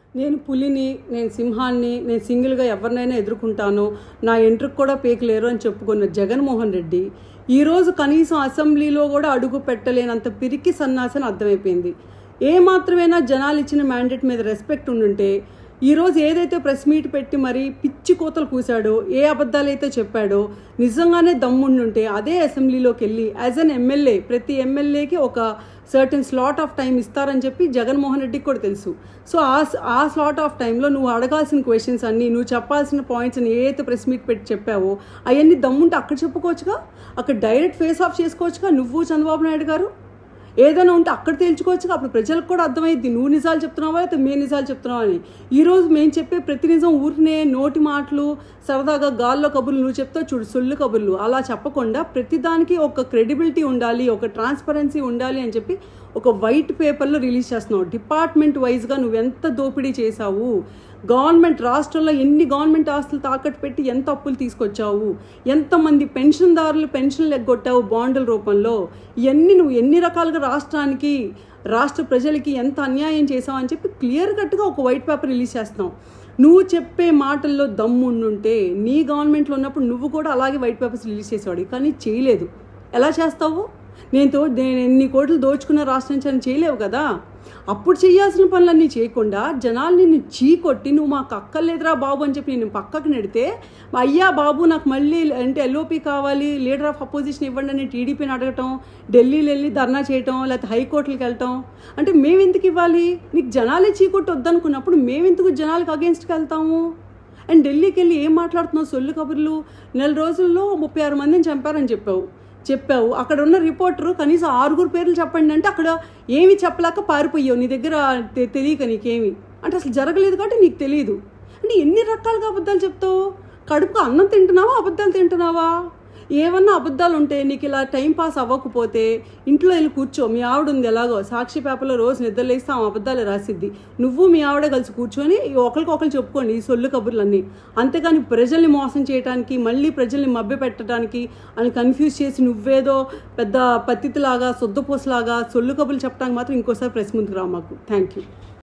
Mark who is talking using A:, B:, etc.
A: నేను పులిని నేను సింహాన్ని నేను సింగిల్గా ఎవరినైనా ఎదుర్కొంటాను నా ఎంట్రుకు కూడా పీకలేరు అని చెప్పుకున్న జగన్మోహన్ రెడ్డి ఈరోజు కనీసం అసెంబ్లీలో కూడా అడుగు పెట్టలేనంత పిరికి సన్నాసని అర్థమైపోయింది ఏ మాత్రమైనా జనాలు ఇచ్చిన మ్యాండేట్ మీద రెస్పెక్ట్ ఉండుంటే ఈరోజు ఏదైతే ప్రెస్ మీట్ పెట్టి మరి పిచ్చి కోతలు కూశాడో ఏ అబద్ధాలు అయితే చెప్పాడో నిజంగానే దమ్ముండుంటే అదే అసెంబ్లీలోకి వెళ్ళి యాజ్ అన్ ఎమ్మెల్యే ప్రతి ఎమ్మెల్యేకి ఒక సర్టన్ స్లాట్ ఆఫ్ టైం ఇస్తారని చెప్పి జగన్మోహన్ రెడ్డికి కూడా తెలుసు సో ఆ ఆ స్లాట్ ఆఫ్ టైంలో నువ్వు అడగాల్సిన క్వశ్చన్స్ అన్నీ నువ్వు చెప్పాల్సిన పాయింట్స్ ఏ అయితే ప్రెస్ మీట్ పెట్టి చెప్పావో అవన్నీ దమ్ముంటే అక్కడ చెప్పుకోవచ్చుగా అక్కడ డైరెక్ట్ ఫేస్ ఆఫ్ చేసుకోవచ్చుగా నువ్వు చంద్రబాబు నాయుడు గారు ఏదైనా ఉంటే అక్కడ తేల్చుకోవచ్చు అప్పుడు ప్రజలకు కూడా అర్థమైంది నువ్వు నిజాలు చెప్తున్నావా లేకపోతే మేము నిజాలు చెప్తున్నావా అని ఈరోజు మేము చెప్పే ప్రతి నిజం ఊరినే నోటి మాటలు సరదాగా గాల్లో కబుర్లు నువ్వు చెప్తావు చూడు సొల్లు కబుర్లు అలా చెప్పకుండా ప్రతిదానికి ఒక క్రెడిబిలిటీ ఉండాలి ఒక ట్రాన్స్పరెన్సీ ఉండాలి అని చెప్పి ఒక వైట్ పేపర్లో రిలీజ్ చేస్తున్నావు డిపార్ట్మెంట్ వైజ్గా నువ్వెంత దోపిడీ చేశావు గవర్నమెంట్ రాష్ట్రంలో ఎన్ని గవర్నమెంట్ ఆస్తులు తాకట్టు పెట్టి ఎంత అప్పులు తీసుకొచ్చావు ఎంతమంది పెన్షన్దారులు పెన్షన్లు ఎగ్గొట్టావు బాండుల రూపంలో ఇవన్నీ నువ్వు ఎన్ని రకాలుగా రాష్ట్రానికి రాష్ట్ర ప్రజలకి ఎంత అన్యాయం చేసావు అని చెప్పి క్లియర్ కట్గా ఒక వైట్ పేపర్ రిలీజ్ చేస్తున్నావు నువ్వు చెప్పే మాటల్లో దమ్ముండుంటే నీ గవర్నమెంట్లో ఉన్నప్పుడు నువ్వు కూడా అలాగే వైట్ పేపర్స్ రిలీజ్ చేసేవాడు కానీ చేయలేదు ఎలా చేస్తావు నేను తో నేను ఎన్ని కోట్లు దోచుకున్న రాష్ట్రం నుంచి అని చేయలేవు కదా అప్పుడు చేయాల్సిన పనులన్నీ చేయకుండా జనాల్ని నిన్ను చీకొట్టి నువ్వు మాకు అక్కర్లేదురా బాబు అని చెప్పి నేను పక్కకు నెడితే అయ్యా బాబు నాకు మళ్ళీ అంటే ఎల్ఓపి కావాలి లీడర్ ఆఫ్ అపోజిషన్ ఇవ్వండి అని టీడీపీని అడగటం ఢిల్లీలో వెళ్ళి ధర్నా చేయటం లేకపోతే హైకోర్టులకు వెళ్ళటం అంటే మేము ఎందుకు ఇవ్వాలి నీకు జనాలే చీకొట్టి వద్దనుకున్నప్పుడు మేమెందుకు జనాలకు అగేన్స్ట్కి వెళ్తాము అండ్ ఢిల్లీకి వెళ్ళి ఏం మాట్లాడుతున్నావు సొల్లు కబుర్లు నెల రోజుల్లో ముప్పై ఆరు మందిని చంపారని చెప్పావు చెప్పావు అక్కడ ఉన్న రిపోర్టరు కనీసం ఆరుగురు పేర్లు చెప్పండి అంటే అక్కడ ఏమి చెప్పలేక పారిపోయావు నీ దగ్గర తె- తెలియక నీకేమి అంటే అసలు జరగలేదు కాబట్టి నీకు తెలియదు అంటే ఎన్ని రకాలుగా అబద్ధాలు చెప్తావు కడుపుకు అన్నం తింటున్నావా అబద్ధాలు తింటున్నావా ఏమన్నా అబద్ధాలు ఉంటే నీకు ఇలా టైం పాస్ అవ్వకపోతే ఇంట్లో వెళ్ళి కూర్చో మీ ఆవిడ ఉంది ఎలాగో సాక్షి పేపర్లో రోజు నిద్రలేస్తే ఆమె అబద్ధాలు రాసిద్ది నువ్వు మీ ఆవిడ కలిసి కూర్చొని ఒకరికొకరు చెప్పుకోండి ఈ సొల్లు కబుర్లన్నీ అంతేగాని ప్రజల్ని మోసం చేయడానికి మళ్ళీ ప్రజల్ని మభ్య పెట్టడానికి అని కన్ఫ్యూజ్ చేసి నువ్వేదో పెద్ద పత్తిలాగా సొద్దపూసలాగా సొల్లు కబుర్లు చెప్పడానికి మాత్రం ఇంకోసారి ప్రెస్ ముందుకు రా మాకు థ్యాంక్ యూ